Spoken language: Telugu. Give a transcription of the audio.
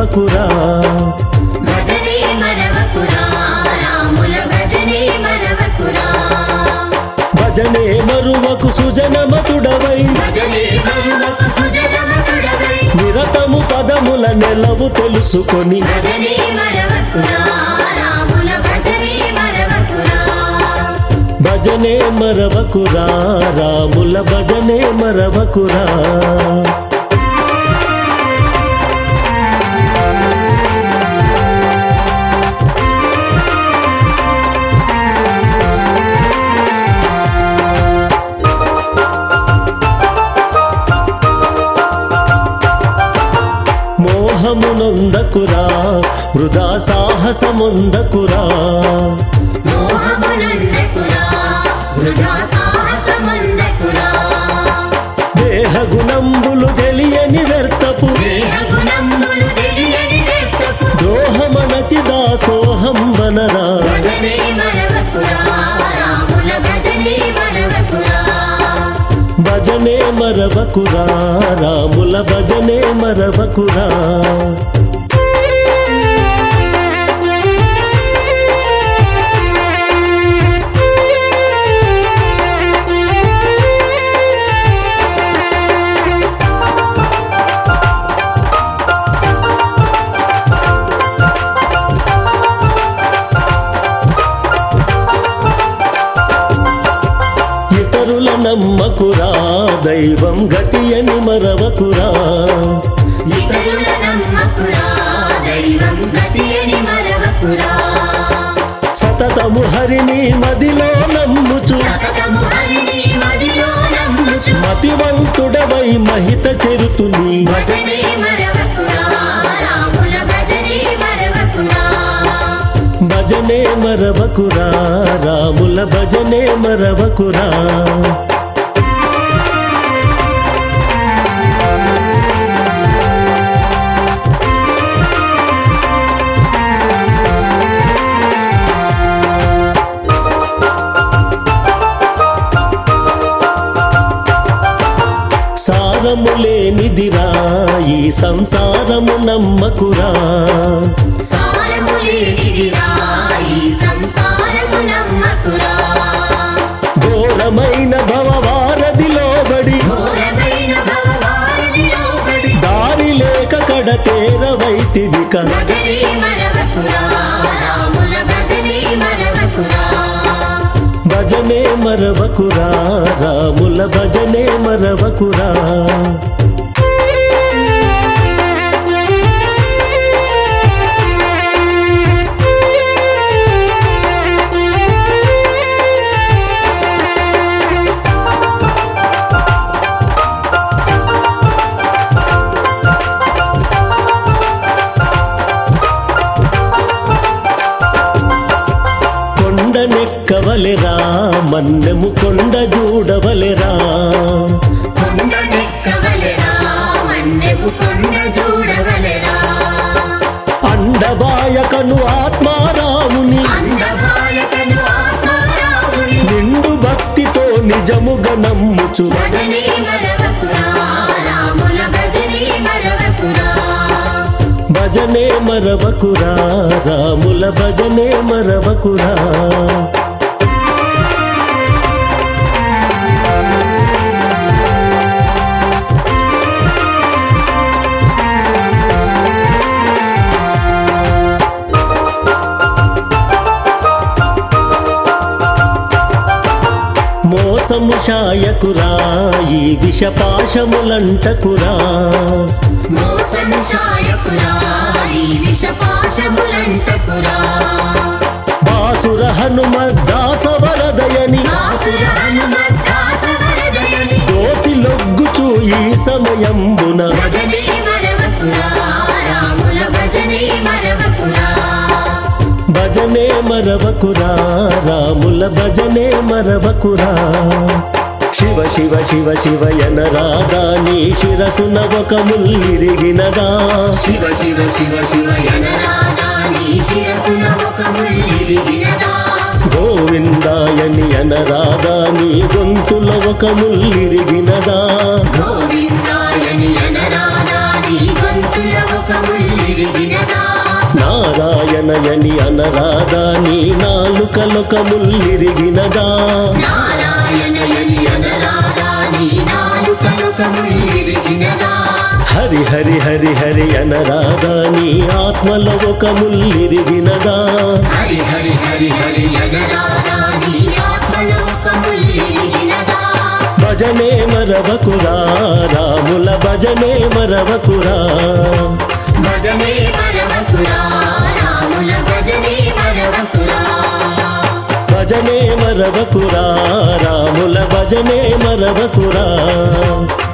మరవకురా భజనే మరవకురా రాముల భజనే మరవకురా భజనే మరువకు సుజనమతుడవై భజనే మరువకు సుజనమతుడవై నిరతము పదముల నెలవు తెలుసుకొని భజనే మరవకురా రాముల భజనే మరవకురా భజనే మరవకురా రాముల భజనే మరవకురా మోహమునొందకురా వృధా సాహసముందకురా మోహమునందకురా వృధా సాహసమందకురా దేహ గుణంబులు తెలియని వ్యర్థపు దేహ గుణములు తెలియని వ్యర్థపు ద్రోహమనచి దాసోహం వనరా భజనే మరవకురా రాముల భజనే మరవకురా భజనే మరవకురా రాముల భజనే మరవకురా ఇతరుల నమ్మకురా దైవం గతి అని మరవకురా ఇతరుల నమ్మకురా దైవం గతి అని మరవకురా సతతము హరిని మదిలో నమ్ముచు సతతము హరిని మదిలో నమ్ముచు మతివంతుడవై మహిత చెరుతుని భజనే మరవకురా రాముల భజనే మరవకురా భజనే మరవకురా రాముల భజనే మరవకురా సారము లేనిదిరా ఈ సంసారము నమ్మకురా సారము లేనిదిరా ఈ సంసారము నమ్మకురా ఘోరమైన భవవారధిలో బడి ఘోరమైన భవవారధిలో పడి దారి లేక కడ తేరవైతివిక భజనే మరవకురా రాముల భజనే మరవకురా భజనే మరవకురా రాముల భజనే మరవకురా కొండనెక్కవలెరా మన్నెము కొండ చూడవలెరా కొండ నెక్కవలెరా మన్నెవు కొండ చూడవలెరా అండబాయకను ఆత్మారాముని అందమాయకను ఆత్మారాముని నిండు భక్తితో నిజముగా నమ్ముచు భజనే మరవకురా రాముల భజనే మరవకురా భజనే మరవకురా రాముల భజనే మరవకురా మోసము శాయకురా ఈ విషపాశములంటకురా మోసము శాయకురా ఈ విషపాశములంటకురా బాసుర హనుమద్దాసవరదయని ఆసుర హనుమద్దాసవరదయని దోసి లొగ్గుచు ఈ సమయంబున భజనే మరవకురా రాముల భజనే మరవకురా భజనే మరవకురా రాముల భజనే మరవకురా శివ శివ శివ శివయన రాధా నీ శిరసున ఒక ముల్లిరిగినదా శివ శివ శివ శివ యనరాధా నీ శిరసున ఒక ముల్లిరిగినదా గోవిందాయని అనరాధా నీ గొంతుల ఒక ముల్లిరిగినదా గోవిందాయని యనరాధా నీ గొంతుల ఒక ముల్లిరిగినదా నారాయణయని అనరాదా నీ నాలుకలొక ముల్లిరిగినదా నారాయణయని అనరాదా నీ నాలుకలొక ముల్లిరిగినదా హరి హరి హరి హరి అనరాదా నీ ఆత్మలో ఒక ముల్లిరిగినదా హరి హరి హరి హరి అనరాదా నీ ఆత్మలో ఒక ముల్లిరిగినదా భజనే మరవకురా రాముల భజనే మరవకురా భజనే మరవకురా రాముల భజనే మరవకురా భజనే మరవకురా రాముల భజనే మరవకురా